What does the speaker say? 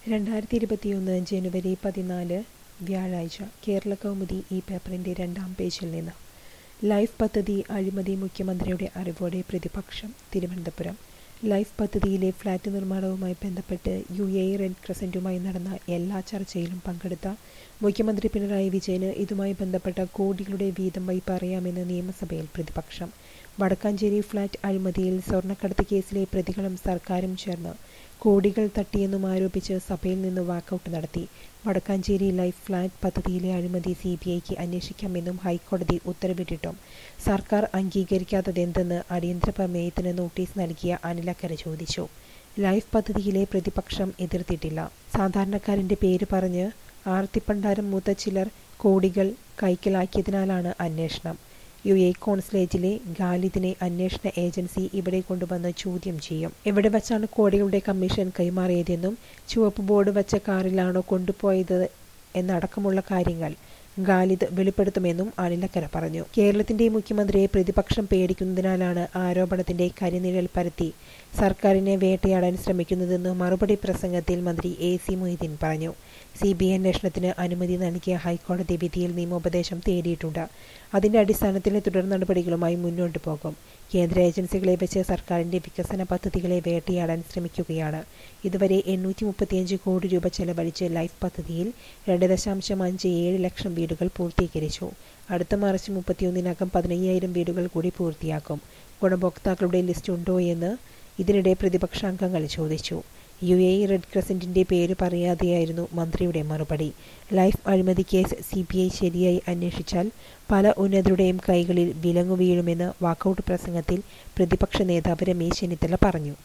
രണ്ടായിരത്തി ഇരുപത്തിയൊന്ന് ജനുവരി പതിനാല് വ്യാഴാഴ്ച കേരള കൗമുദി ഈ പേപ്പറിന്റെ രണ്ടാം പേജിൽ നിന്ന് ലൈഫ് പദ്ധതി അഴിമതി മുഖ്യമന്ത്രിയുടെ അറിവോടെ പ്രതിപക്ഷം തിരുവനന്തപുരം ലൈഫ് പദ്ധതിയിലെ ഫ്ളാറ്റ് നിർമ്മാണവുമായി ബന്ധപ്പെട്ട് യു എ റെഡ് ക്രസന്റുമായി നടന്ന എല്ലാ ചർച്ചയിലും പങ്കെടുത്ത മുഖ്യമന്ത്രി പിണറായി വിജയന് ഇതുമായി ബന്ധപ്പെട്ട കോടികളുടെ വീതം വയ്പ് അറിയാമെന്ന് നിയമസഭയിൽ പ്രതിപക്ഷം വടക്കാഞ്ചേരി ഫ്ളാറ്റ് അഴിമതിയിൽ സ്വർണ്ണക്കടത്ത് കേസിലെ പ്രതികളും സർക്കാരും ചേർന്ന് കോടികൾ തട്ടിയെന്നും ആരോപിച്ച് സഭയിൽ നിന്ന് വാക്കൌട്ട് നടത്തി വടക്കാഞ്ചേരി ലൈഫ് ഫ്ളാറ്റ് പദ്ധതിയിലെ അഴിമതി സി ബി ഐക്ക് അന്വേഷിക്കാമെന്നും ഹൈക്കോടതി ഉത്തരവിട്ടിട്ടും സർക്കാർ അംഗീകരിക്കാത്തതെന്തെന്ന് അടിയന്തര പ്രമേയത്തിന് നോട്ടീസ് നൽകിയ അനിലക്കര ചോദിച്ചു ലൈഫ് പദ്ധതിയിലെ പ്രതിപക്ഷം എതിർത്തിട്ടില്ല സാധാരണക്കാരന്റെ പേര് പറഞ്ഞ് ആർത്തിപ്പണ്ടാരം മൂത്ത ചിലർ കോടികൾ കൈക്കലാക്കിയതിനാലാണ് അന്വേഷണം യു എ കോൺസുലേറ്റിലെ ഖാലിദിനെ അന്വേഷണ ഏജൻസി ഇവിടെ കൊണ്ടുവന്ന് ചോദ്യം ചെയ്യും എവിടെ വച്ചാണ് കോടികളുടെ കമ്മീഷൻ കൈമാറിയതെന്നും ചുവപ്പ് ബോർഡ് വച്ച കാറിലാണോ കൊണ്ടുപോയത് എന്നടക്കമുള്ള കാര്യങ്ങൾ ഖാലിദ് വെളിപ്പെടുത്തുമെന്നും അനിലക്കര പറഞ്ഞു കേരളത്തിന്റെ മുഖ്യമന്ത്രിയെ പ്രതിപക്ഷം പേടിക്കുന്നതിനാലാണ് ആരോപണത്തിന്റെ കരിനിഴൽ പരത്തി സർക്കാരിനെ വേട്ടയാടാൻ ശ്രമിക്കുന്നതെന്ന് മറുപടി പ്രസംഗത്തിൽ മന്ത്രി എ സി മൊയ്തീൻ പറഞ്ഞു സി ബി ഐ അന്വേഷണത്തിന് അനുമതി നൽകിയ ഹൈക്കോടതി വിധിയിൽ നിയമോപദേശം തേടിയിട്ടുണ്ട് അതിന്റെ അടിസ്ഥാനത്തിൽ തുടർ നടപടികളുമായി മുന്നോട്ടു പോകും കേന്ദ്ര ഏജൻസികളെ വെച്ച് സർക്കാരിന്റെ വികസന പദ്ധതികളെ വേട്ടയാടാൻ ശ്രമിക്കുകയാണ് ഇതുവരെ എണ്ണൂറ്റി മുപ്പത്തിയഞ്ച് കോടി രൂപ ചെലവഴിച്ച് ലൈഫ് പദ്ധതിയിൽ രണ്ട് ദശാംശം അഞ്ച് ഏഴ് ലക്ഷം വീടുകൾ പൂർത്തീകരിച്ചു അടുത്ത മാർച്ച് മുപ്പത്തിയൊന്നിനകം പതിനയ്യായിരം വീടുകൾ കൂടി പൂർത്തിയാക്കും ഗുണഭോക്താക്കളുടെ ലിസ്റ്റ് ഉണ്ടോ എന്ന് ഇതിനിടെ പ്രതിപക്ഷാംഗങ്ങൾ ചോദിച്ചു യു എ റെഡ് ക്രസന്റിന്റെ പേര് പറയാതെയായിരുന്നു മന്ത്രിയുടെ മറുപടി ലൈഫ് അഴിമതി കേസ് സി ബി ഐ ശരിയായി അന്വേഷിച്ചാൽ പല ഉന്നതരുടെയും കൈകളിൽ വിലങ്ങു വീഴുമെന്ന് വാക്കൌട്ട് പ്രസംഗത്തിൽ പ്രതിപക്ഷ നേതാവ് രമേശ് ചെന്നിത്തല പറഞ്ഞു